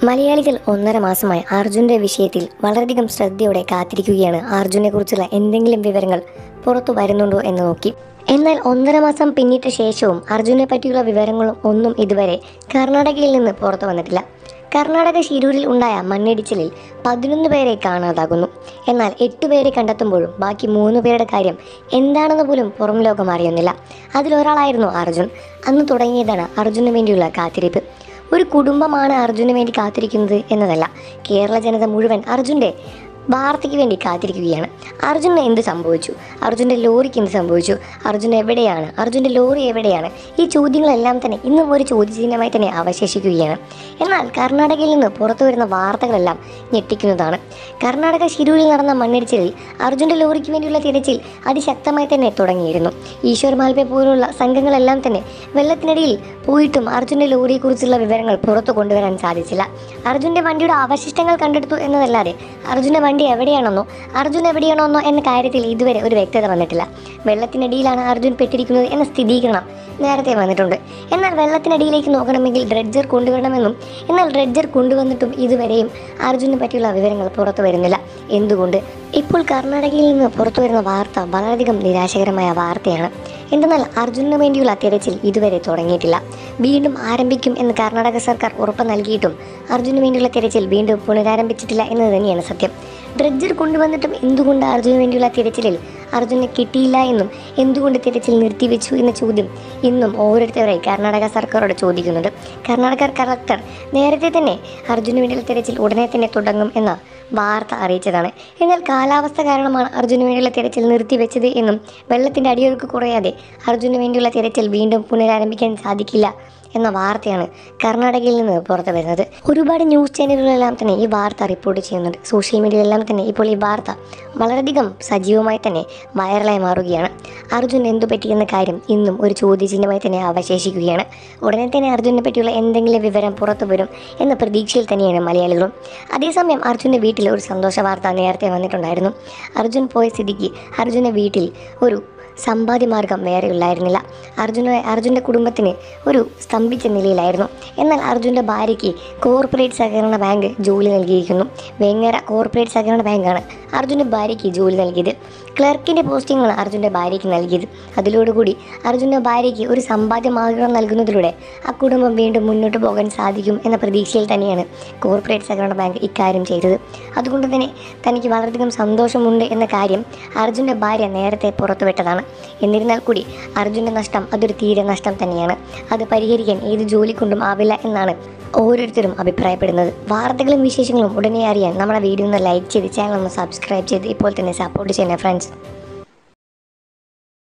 മലയാളികൾ ഒന്നര മാസമായി അർജുൻ്റെ വിഷയത്തിൽ വളരെയധികം ശ്രദ്ധയോടെ കാത്തിരിക്കുകയാണ് അർജുനെ കുറിച്ചുള്ള എന്തെങ്കിലും വിവരങ്ങൾ പുറത്തു വരുന്നുണ്ടോ എന്ന് നോക്കി എന്നാൽ ഒന്നര മാസം പിന്നിട്ട ശേഷവും അർജുനെ പറ്റിയുള്ള വിവരങ്ങളും ഒന്നും ഇതുവരെ കർണാടകയിൽ നിന്ന് പുറത്തു വന്നിട്ടില്ല കർണാടക ശിരൂരിൽ ഉണ്ടായ മണ്ണിടിച്ചിലിൽ പതിനൊന്ന് പേരെ കാണാതാകുന്നു എന്നാൽ എട്ട് പേരെ കണ്ടെത്തുമ്പോഴും ബാക്കി മൂന്ന് പേരുടെ കാര്യം എന്താണെന്ന് പോലും പുറം ലോകം അറിയുന്നില്ല അതിലൊരാളായിരുന്നു അർജുൻ അന്ന് തുടങ്ങിയതാണ് അർജുന് വേണ്ടിയുള്ള കാത്തിരിപ്പ് ഒരു കുടുംബമാണ് അർജുന് വേണ്ടി കാത്തിരിക്കുന്നത് എന്നതല്ല കേരള ജനത മുഴുവൻ അർജുൻ്റെ വാർത്തയ്ക്ക് വേണ്ടി കാത്തിരിക്കുകയാണ് അർജുന് എന്ത് സംഭവിച്ചു അർജുൻ്റെ ലോറിക്ക് എന്ത് സംഭവിച്ചു അർജുൻ എവിടെയാണ് അർജുൻ്റെ ലോറി എവിടെയാണ് ഈ ചോദ്യങ്ങളെല്ലാം തന്നെ ഇന്നും ഒരു ചോദ്യചിഹ്നമായി തന്നെ അവശേഷിക്കുകയാണ് എന്നാൽ കർണാടകയിൽ നിന്ന് പുറത്തു വരുന്ന വാർത്തകളെല്ലാം ഞെട്ടിക്കുന്നതാണ് കർണാടക ശിരൂരിൽ നടന്ന മണ്ണിടിച്ചിലിൽ അർജുൻ്റെ ലോറിക്ക് വേണ്ടിയുള്ള തിരച്ചിൽ അതിശക്തമായി തന്നെ തുടങ്ങിയിരുന്നു ഈശ്വർ മാൽപെ പോലുള്ള സംഘങ്ങളെല്ലാം തന്നെ വെള്ളത്തിനടിയിൽ പോയിട്ടും അർജുൻ്റെ ലോറിയെക്കുറിച്ചുള്ള വിവരങ്ങൾ പുറത്തു കൊണ്ടുവരാൻ സാധിച്ചില്ല അർജുൻ്റെ വണ്ടിയുടെ അവശിഷ്ടങ്ങൾ കണ്ടെടുത്തു എന്നതല്ലാതെ അർജുൻ്റെ വണ്ടി എവിടെയാണെന്നോ അർജുൻ എവിടെയാണെന്നോ എന്ന കാര്യത്തിൽ ഇതുവരെ ഒരു വ്യക്തത വന്നിട്ടില്ല വെള്ളത്തിനടിയിലാണ് അർജുൻ പെട്ടിരിക്കുന്നത് എന്ന സ്ഥിരീകരണം നേരത്തെ വന്നിട്ടുണ്ട് എന്നാൽ വെള്ളത്തിനടിയിലേക്ക് നോക്കണമെങ്കിൽ ഡ്രെഡ്ജർ കൊണ്ടുവരണമെന്നും എന്നാൽ ഡ്രെഡ്ജർ കൊണ്ടുവന്നിട്ടും ഇതുവരെയും അർജുനെ പറ്റിയുള്ള വിവരങ്ങൾ പുറത്തു വരുന്നില്ല എന്തുകൊണ്ട് ഇപ്പോൾ കർണാടകയിൽ നിന്ന് പുറത്തു വരുന്ന വാർത്ത വളരെയധികം നിരാശകരമായ വാർത്തയാണ് എന്തെന്നാൽ അർജുനു വേണ്ടിയുള്ള തിരച്ചിൽ ഇതുവരെ തുടങ്ങിയിട്ടില്ല വീണ്ടും ആരംഭിക്കും എന്ന് കർണാടക സർക്കാർ ഉറപ്പ് നൽകിയിട്ടും അർജുനു വേണ്ടിയുള്ള തിരച്ചിൽ വീണ്ടും പുനരാരംഭിച്ചിട്ടില്ല എന്നത് തന്നെയാണ് സത്യം ഡ്രഡ്ജർ കൊണ്ടുവന്നിട്ടും എന്തുകൊണ്ട് അർജുനു വേണ്ടിയുള്ള തിരച്ചിലിൽ അർജുനെ കിട്ടിയില്ല എന്നും എന്തുകൊണ്ട് തിരച്ചിൽ നിർത്തിവെച്ചു എന്ന ചോദ്യം ഇന്നും ഓരോരുത്തരായി കർണാടക സർക്കാരോട് ചോദിക്കുന്നുണ്ട് കർണാടക കളക്ടർ നേരത്തെ തന്നെ അർജുനു വേണ്ടിയുള്ള തിരച്ചിൽ ഉടനെ തന്നെ തുടങ്ങും എന്ന വാർത്ത അറിയിച്ചതാണ് എന്നാൽ കാലാവസ്ഥ കാരണമാണ് അർജുനു വേണ്ടിയുള്ള തിരച്ചിൽ നിർത്തിവെച്ചത് എന്നും വെള്ളത്തിൻ്റെ അടിയൊഴുക്ക് കുറയാതെ അർജുനു വേണ്ടിയുള്ള തിരച്ചിൽ വീണ്ടും പുനരാരംഭിക്കാൻ സാധിക്കില്ല എന്ന വാർത്തയാണ് കർണാടകയിൽ നിന്ന് പുറത്തു വരുന്നത് ഒരുപാട് ന്യൂസ് ചാനലുകളെല്ലാം തന്നെ ഈ വാർത്ത റിപ്പോർട്ട് ചെയ്യുന്നുണ്ട് സോഷ്യൽ മീഡിയയിലെല്ലാം തന്നെ ഇപ്പോൾ ഈ വാർത്ത വളരെയധികം സജീവമായി തന്നെ വൈറലായി മാറുകയാണ് അർജുൻ എന്തു പറ്റിയെന്ന കാര്യം ഇന്നും ഒരു ചോദ്യചിഹ്നമായി തന്നെ അവശേഷിക്കുകയാണ് ഉടനെ തന്നെ അർജുനെ പറ്റിയുള്ള എന്തെങ്കിലും വിവരം പുറത്തു വരും എന്ന പ്രതീക്ഷയിൽ തന്നെയാണ് മലയാളികളും അതേസമയം അർജുൻ്റെ വീട്ടിൽ ഒരു സന്തോഷ വാർത്ത നേരത്തെ വന്നിട്ടുണ്ടായിരുന്നു അർജുൻ പോയ സ്ഥിതിക്ക് അർജുൻ്റെ വീട്ടിൽ ഒരു സമ്പാദ്യമാർഗം വേറെ ഉണ്ടായിരുന്നില്ല അർജുന അർജുൻ്റെ കുടുംബത്തിന് ഒരു സ്തംഭിച്ച നിലയിലായിരുന്നു എന്നാൽ അർജുൻ്റെ ഭാര്യയ്ക്ക് കോർപ്പറേറ്റ് സഹകരണ ബാങ്ക് ജോലി നൽകിയിരിക്കുന്നു വേങ്ങര കോർപ്പറേറ്റ് സഹകരണ ബാങ്കാണ് അർജുൻ്റെ ഭാര്യയ്ക്ക് ജോലി നൽകിയത് ക്ലർക്കിൻ്റെ പോസ്റ്റിങ്ങാണ് അർജുൻ്റെ ഭാര്യയ്ക്ക് നൽകിയത് അതിലോടുകൂടി അർജുൻ്റെ ഭാര്യയ്ക്ക് ഒരു സമ്പാദ്യമാർഗം നൽകുന്നതിലൂടെ ആ കുടുംബം വീണ്ടും മുന്നോട്ട് പോകാൻ സാധിക്കും എന്ന പ്രതീക്ഷയിൽ തന്നെയാണ് കോർപ്പറേറ്റ് സഹകരണ ബാങ്ക് ഇക്കാര്യം ചെയ്തത് അതുകൊണ്ട് തന്നെ തനിക്ക് വളരെയധികം സന്തോഷമുണ്ട് എന്ന കാര്യം അർജുൻ്റെ ഭാര്യ നേരത്തെ പുറത്തുവിട്ടതാണ് എന്നിരുന്നാൽ കൂടി അർജുൻ്റെ നഷ്ടം അതൊരു തീരെ നഷ്ടം തന്നെയാണ് അത് പരിഹരിക്കാൻ ഏത് ജോലി കൊണ്ടും ആവില്ല എന്നാണ് ഓരോരുത്തരും അഭിപ്രായപ്പെടുന്നത് വാർത്തകളും വിശേഷങ്ങളും ഉടനെ അറിയാൻ നമ്മുടെ വീഡിയോ ഒന്ന് ലൈക്ക് ചെയ്ത് ചാനൽ ഒന്ന് സബ്സ്ക്രൈബ് ചെയ്ത് ഇപ്പോൾ തന്നെ സപ്പോർട്ട് ചെയ്യുന്ന ഫ്രണ്ട്സ്